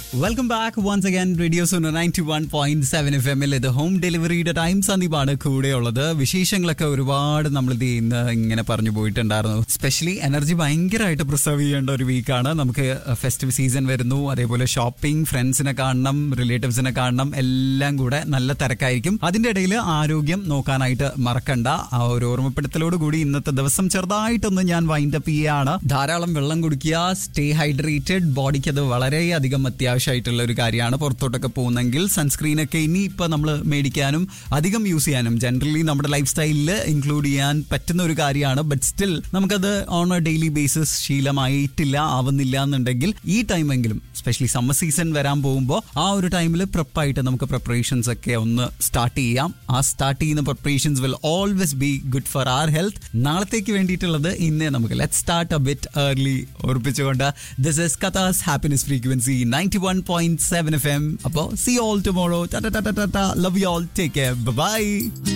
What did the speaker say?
welcome back once again radio Sono ninety one point seven F എമ്മിൽ ഇത് home ഡെലിവറിയുടെ time സന്ദീപാണ് കൂടെയുള്ളത് വിശേഷങ്ങളൊക്കെ ഒരുപാട് നമ്മൾ ഇത് ഇന്ന് ഇങ്ങനെ പറഞ്ഞു പോയിട്ടുണ്ടായിരുന്നു സ്പെഷ്യലി എനർജി ഭയങ്കരമായിട്ട് പ്രിസർവ് ചെയ്യേണ്ട ഒരു വീക്കാണ് നമുക്ക് ഫെസ്റ്റിവൽ സീസൺ വരുന്നു അതേപോലെ ഷോപ്പിംഗ് ഫ്രണ്ട്സിനെ കാണണം റിലേറ്റീവ്സിനെ കാണണം എല്ലാം കൂടെ നല്ല തിരക്കായിരിക്കും അതിന്റെ ഇടയിൽ ആരോഗ്യം നോക്കാനായിട്ട് മറക്കണ്ട ആ ഒരു ഓർമ്മപ്പെടുത്തലോട് കൂടി ഇന്നത്തെ ദിവസം ചെറുതായിട്ടൊന്ന് ഞാൻ വൈൻഡ് അപ്പ് ചെയ്യുകയാണ് ധാരാളം വെള്ളം കുടിക്കുക സ്റ്റേ ഹൈഡ്രേറ്റഡ് ബോഡിക്ക് അത് വളരെയധികം അത്യാവശ്യമായിട്ടുള്ള ഒരു കാര്യമാണ് പുറത്തോട്ടൊക്കെ പോകുന്നെങ്കിൽ സൺസ്ക്രീൻ ഒക്കെ ഇനി ഇപ്പൊ നമ്മൾ മേടിക്കാനും അധികം യൂസ് ചെയ്യാനും ജനറലി നമ്മുടെ ലൈഫ് സ്റ്റൈലിൽ ഇൻക്ലൂഡ് ചെയ്യാൻ പറ്റുന്ന ഒരു കാര്യമാണ് ബട്ട് സ്റ്റിൽ നമുക്കത് ഓൺ എ ഡെയിലി ബേസിസ് ശീലമായിട്ടില്ല ആവുന്നില്ല എന്നുണ്ടെങ്കിൽ ഈ ടൈമെങ്കിലും സ്പെഷ്യലി സമ്മർ സീസൺ വരാൻ പോകുമ്പോൾ ആ ഒരു ടൈമിൽ പ്രിപ്പായിട്ട് നമുക്ക് പ്രിപ്പറേഷൻസ് ഒക്കെ ഒന്ന് സ്റ്റാർട്ട് ചെയ്യാം ആ സ്റ്റാർട്ട് ചെയ്യുന്ന preparations will always be good for our health നാളത്തേക്ക് വേണ്ടിയിട്ടുള്ളത് ഇന്നേ നമുക്ക് let start a bit early ഓർപ്പിച്ചുകൊണ്ട് this is Katha's happiness frequency ninety one point seven F M അപ്പോൾ see all tomorrow love you all take care by